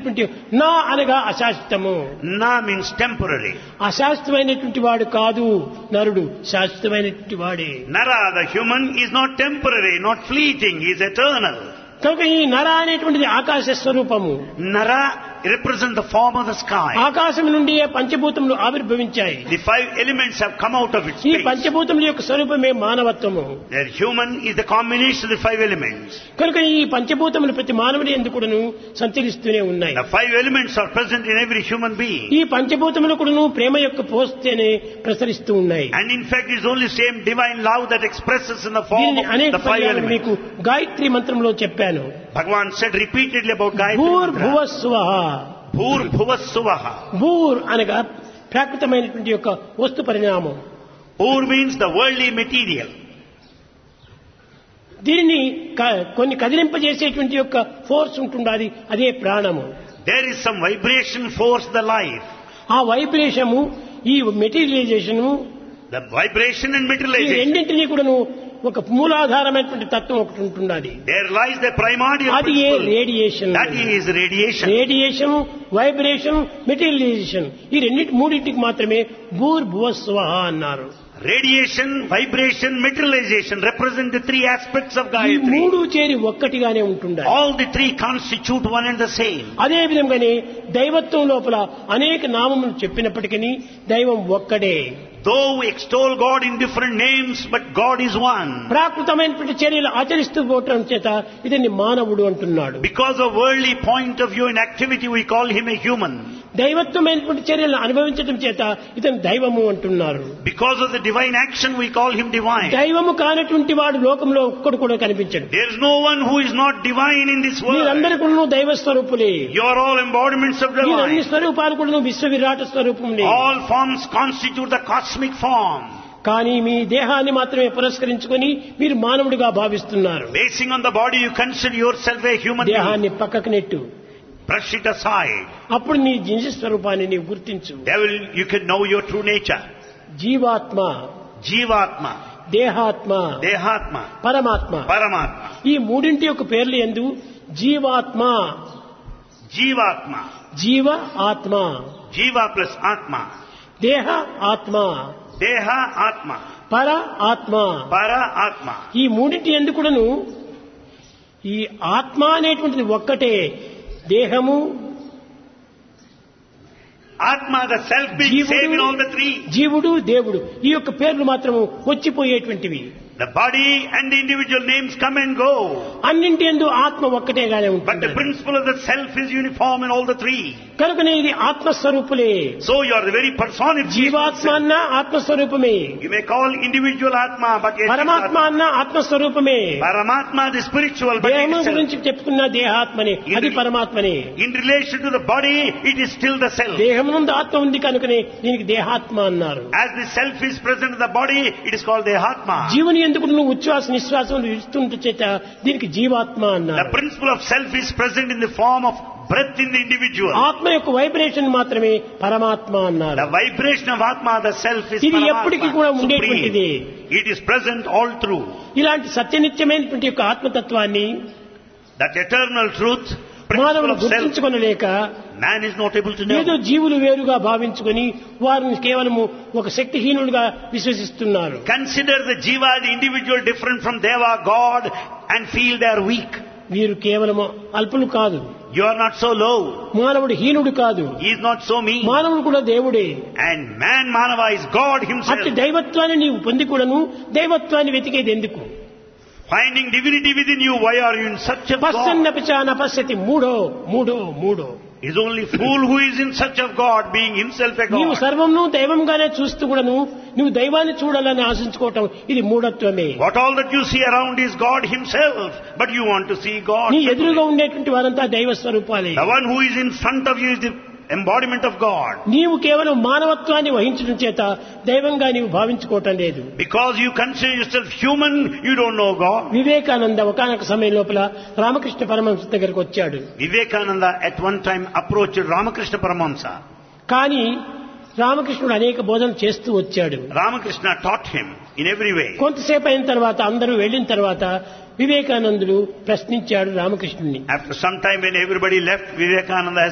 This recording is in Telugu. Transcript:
నా అనగా అశాశ్వతము Na means temporary. అశాశ్వతమైనటువంటి వాడు కాదు నరుడు శాశ్వతమైనటువంటి వాడే Nara, the human, is not temporary, not fleeting, he is eternal. కనుక ఈ నర అనేటువంటిది ఆకాశ స్వరూపము Nara represents the form of the sky. ఆకాశం నుండి పంచభూతములు ఆవిర్భవించాయి The five elements have come out of its ఈ space. పంచభూతముల యొక్క స్వరూపమే మానవత్వము The human is the combination of the five elements. కనుక ఈ పంచభూతములు ప్రతి మానవుని ఎందుకును సంచరిస్తూనే ఉన్నాయి The five elements are present in every human being. ఈ పంచభూతములు కూడాను ప్రేమ యొక్క పోస్తేనే ప్రసరిస్తూ ఉన్నాయి And in fact, it's only same divine love that expresses in the form దీనిని of అనేక the five పర్యాలు elements. మీకు గాయత్రి మంత్రంలో చెప్పాను Bhagavan said repeatedly about భూర్ Gayatri భువ Mantra. స్వహ Bhur Bhuva Suvaha. భూర్ అనగా ప్రాకృతమైనటువంటి యొక్క వస్తు పరిణామం Bhur means the worldly material. దీనిని క- కొన్ని కదిలింపజేసేటువంటి యొక్క ఫోర్స్ ఉంటుండాలి అదే ప్రాణము There is some vibration force the life. ఆ వైబ్రేషము ఈ మెటీరియలైజేషను The vibration and ఈ materialization. రెండింటినీ కూడాను ఒక మూలాధారమైనటువంటి తత్వం ఒకటి ఉంటుండాలి There lies the primordial అది ఏ principle. Radiation That is radiation. Radiation vibration materialization ఈ రెండింటి మూడింటికి మాత్రమే భూర్ భువ స్వహ అన్నారు Radiation, vibration, materialization represent the three aspects of ఈ Gayatri. మూడు చేరి ఒక్కటిగానే ఉంటుండాలి All the three constitute one and the same. అదే విధంగానే దైవత్వం లోపల అనేక నామములు చెప్పినప్పటికీ దైవం ఒక్కడే Though we extol God in different names, but God is one. ప్రాకృతమైనటువంటి చర్యలు ఆచరిస్తూ పోవటం చేత ఇతన్ని మానవుడు అంటున్నాడు Because of worldly point of view and activity, we call him a human. దైవత్వమైనటువంటి చర్యలను అనుభవించడం చేత ఇతను దైవము అంటున్నారు Because of the divine action, we call him divine. దైవము కానటువంటి వాడు లోకంలో ఒక్కడు కూడా కనిపించడు There is no one who is not divine in this world. మీరందరూ కూడా దైవ స్వరూపులే You are all embodiments of ఈ అన్ని divine. స్వరూపాలు కూడా విశ్వ విరాట స్వరూపములే All forms constitute the cosmic form. కానీ మీ దేహాన్ని మాత్రమే పురస్కరించుకొని మీరు మానవుడిగా భావిస్తున్నారు Basing on the body, you consider yourself a human being. దేహాన్ని పక్కకు నెట్టు Brush it aside. అప్పుడు నీ నిజ స్వరూపాన్ని నీవు గుర్తించు Devil, you can know your true nature. జీవాత్మ Jivatma, దేహాత్మ Dehatma, పరమాత్మ Paramatma. ఈ మూడింటి యొక్క పేర్లు ఎందు జీవాత్మ Jivatma. జీవ ఆత్మ Jiva plus Atma. దేహ ఆత్మ Deha Atma. పర ఆత్మ Para Atma. ఈ మూడింటి ఎందుకును ఈ ఆత్మ అనేటువంటిది ఒక్కటే దేహము Atma, the self being జీవుడు same in all the three. జీవుడు దేవుడు ఈ యొక్క పేర్లు మాత్రము వచ్చిపోయేటువంటివి The body and the individual names come and go. అన్నింటి ఎందు ఆత్మ ఒక్కటేగానే But ఉంటుంది the principle of the self is uniform in all the three. కనుకనే ఇది ఆత్మస్వరూపులే So you are the very personification. జీవాత్మ అన్న ఆత్మస్వరూపమే You may call individual Atma, but yet పరమాత్మ అన్న ఆత్మస్వరూపమే Paramatma, the spiritual, but దేహము it's self. గురించి చెప్పుకున్న దేహాత్మని అది పరమాత్మనే In relation to the body, it is still the self. దేహమునందు ఆత్మ ఉంది కనుకనే దీనికి దేహాత్మ అన్నారు As the self is present in the body, it is called the Atma. జీవుని ఎందుకు నువ్వు ఉచ్ఛ్వాస నిశ్వాసం ఇస్తుంట చేత దీనికి జీవాత్మ The అన్నారు principle of self is present in the form of breath in the individual. ఆత్మ యొక్క వైబ్రేషన్ మాత్రమే పరమాత్మ The అన్నారు vibration of Atma, the self is ఇది ఎప్పటికీ కూడా Paramatma, ఉండేటువంటిది. supreme. It is present all through. ఇలాంటి సత్యనిత్యమైనటువంటి యొక్క ఆత్మతత్వాన్ని That eternal truth, principle మానవులు of self, గుర్తించుకొనలేక man is not able to ఏదో know. జీవులు వేరుగా భావించుకొని వారిని కేవలము ఒక శక్తిహీనులుగా విశ్వసిస్తున్నారు Consider the jiva, the individual different from Deva, God, and feel they are weak. వీరు కేవలము అల్పులు కాదు You are not so low. మానవుడు హీనుడు కాదు He is not so mean. మానవుడు కూడా దేవుడే And man Manava is God himself. అట్టి దైవత్వాన్ని నీవు పొంది కూడాను దైవత్వాన్ని వెతికేది ఎందుకు Finding divinity within you, why are you in search of God? పశ్చన్నపిచాన పశ్యతి మూడో మూడో మూడో Is only fool who is in search of God, being himself a నీవు God. సర్వంను దైవంగానే చూస్తూ కూడాను నువ్వు దైవాన్ని చూడాలని ఆశించుకోవటం ఇది మూఢత్వమే What all that you see around is God himself, but you want to see God. నీ ఎదురుగా ఉండేటువంటి వారంతా దైవ స్వరూపాలే The one who is in front of you is the embodiment of God. నీవు కేవలం మానవత్వాన్ని వహించడం చేత దైవంగా నీవు భావించుకోవటం లేదు Because you consider yourself human, you don't know God. Vivekananda ఒకనొక సమయం లోపల రామకృష్ణ పరమహంస దగ్గరకు వచ్చాడు Vivekananda at one time approached Ramakrishna Paramahamsa. కానీ రామకృష్ణుడు అనేక బోధనలు చేస్తూ వచ్చాడు Ramakrishna taught him in every way. కొంతసేపు అయిన తర్వాత అందరూ వెళ్ళిన తర్వాత వివేకానందుడు ప్రశ్నించాడు రామకృష్ణుని After some time when everybody left, Vivekananda